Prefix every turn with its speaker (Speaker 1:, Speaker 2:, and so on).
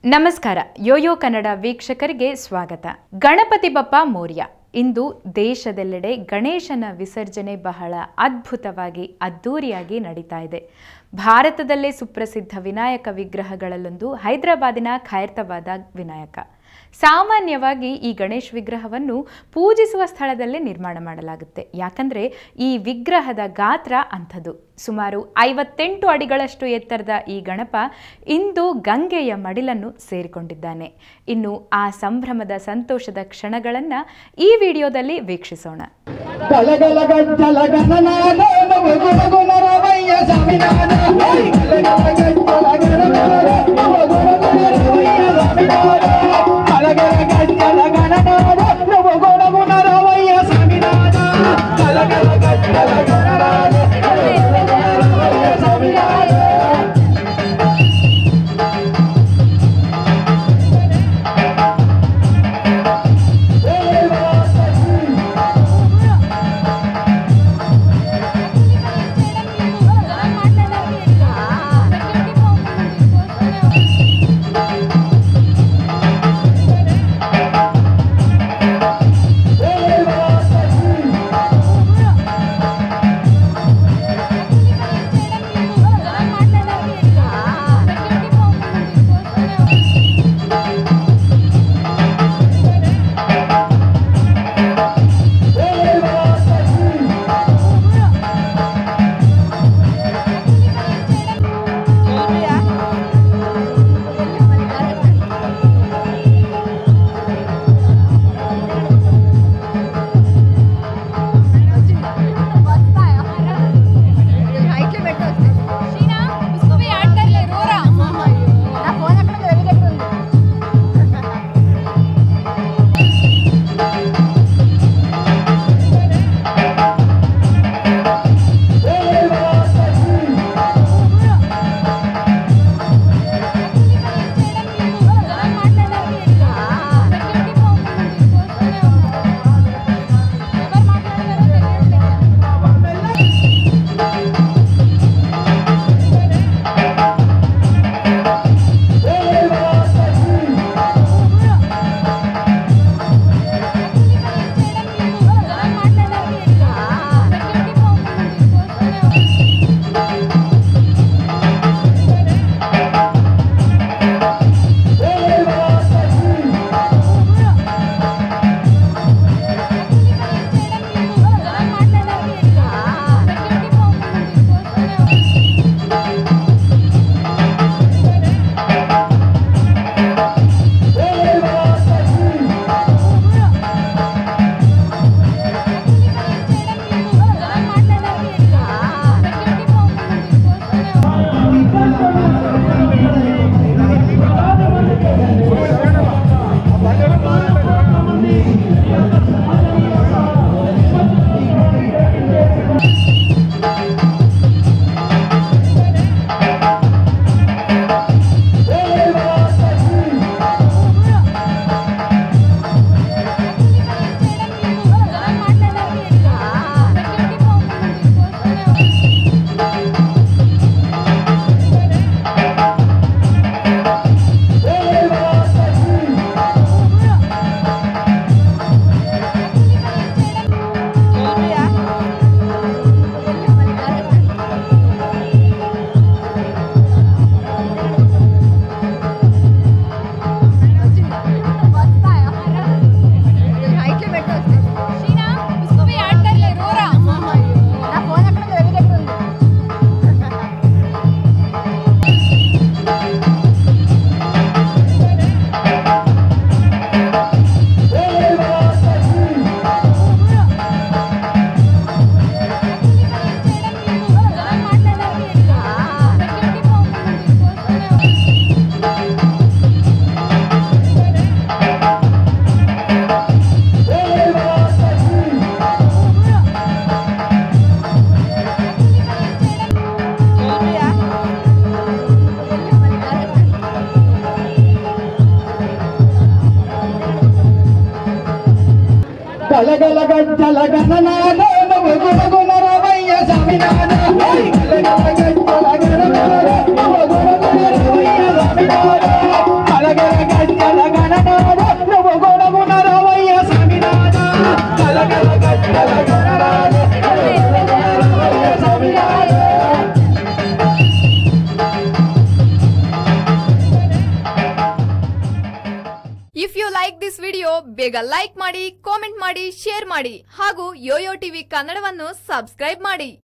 Speaker 1: ನಮಸ್ಕಾರ ಯೋಯೋ ಕನ್ನಡ ವೀಕ್ಷಕರಿಗೆ ಸ್ವಾಗತ ಗಣಪತಿ ಬಪ್ಪ ಮೌರ್ಯ ಇಂದು ದೇಶದೆಲ್ಲೆಡೆ ಗಣೇಶನ ವಿಸರ್ಜನೆ ಬಹಳ ಅದ್ಭುತವಾಗಿ ಅದ್ಧೂರಿಯಾಗಿ ನಡೀತಾ ಇದೆ ಭಾರತದಲ್ಲೇ ಸುಪ್ರಸಿದ್ಧ ವಿನಾಯಕ ವಿಗ್ರಹಗಳಲ್ಲೊಂದು ಹೈದರಾಬಾದಿನ ಖೈರತಾಬಾದ ವಿನಾಯಕ ಸಾಮಾನ್ಯವಾಗಿ ಈ ಗಣೇಶ್ ವಿಗ್ರಹವನ್ನು ಪೂಜಿಸುವ ಸ್ಥಳದಲ್ಲೇ ನಿರ್ಮಾಣ ಮಾಡಲಾಗುತ್ತೆ ಯಾಕಂದ್ರೆ ಈ ವಿಗ್ರಹದ ಗಾತ್ರ ಅಂಥದ್ದು ಸುಮಾರು ಐವತ್ತೆಂಟು ಅಡಿಗಳಷ್ಟು ಎತ್ತರದ ಈ ಗಣಪ ಇಂದು ಗಂಗೆಯ ಮಡಿಲನ್ನು ಸೇರಿಕೊಂಡಿದ್ದಾನೆ ಇನ್ನು ಆ ಸಂಭ್ರಮದ ಸಂತೋಷದ ಕ್ಷಣಗಳನ್ನ ಈ ವಿಡಿಯೋದಲ್ಲಿ ವೀಕ್ಷಿಸೋಣ
Speaker 2: గలగల గజ్జల గణనాద నవగుణ గుణ రవయ్య సమినాద గలగల గజ్జల గణనాద నవగుణ గుణ రవయ్య సమినాద గలగల గజ్జల గణనాద నవగుణ గుణ రవయ్య సమినాద గలగల గజ్జల గణనాద నవగుణ గుణ రవయ్య సమినాద గలగల గజ్జల గణనాద నవగుణ గుణ రవయ్య సమినాద గలగల గజ్జల గణనాద నవగుణ గుణ రవయ్య సమినాద గలగల ಗಲ ಗಣನಾಥ ಗಣರಾಮಯ್ಯ Swaminatha
Speaker 3: if you like this video ಬೇಗ ಲೈಕ್ ಮಾಡಿ ಕಾಮೆಂಟ್ ಮಾಡಿ ಶೇರ್ ಮಾಡಿ ಹಾಗೂ ಯೋಯೋ ಟಿವಿ ಕನ್ನಡವನ್ನು ಸಬ್ಸ್ಕ್ರೈಬ್ ಮಾಡಿ